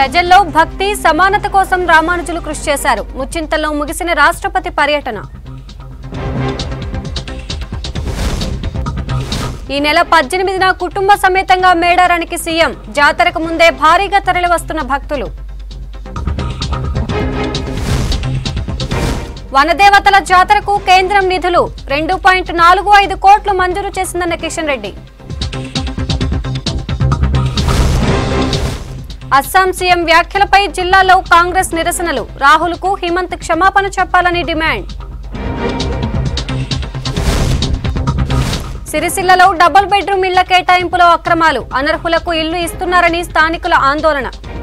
ప్రజల్లో భక్తి సమానత కోసం రామానుజులు కృషి చేశారు ముచ్చింతల్లో ముగిసిన రాష్ట్రపతి పర్యటన ఈ నెల పద్దెనిమిదిన కుటుంబ సమేతంగా మేడారానికి సీఎం జాతరకు ముందే భారీగా తరలివస్తున్న భక్తులు వనదేవతల జాతరకు కేంద్రం నిధులు రెండు పాయింట్ నాలుగు ఐదు కోట్లు మంజూరు చేసిందన్న కిషన్ రెడ్డి అస్సాం సీఎం వ్యాఖ్యలపై జిల్లాలో కాంగ్రెస్ నిరసనలు రాహుల్కు హిమంత్ క్షమాపణ చెప్పాలని డిమాండ్ సిరిసిల్లలో డబుల్ బెడ్రూమ్ ఇళ్ల కేటాయింపులో అక్రమాలు అనర్హులకు ఇల్లు ఇస్తున్నారని స్థానికుల ఆందోళన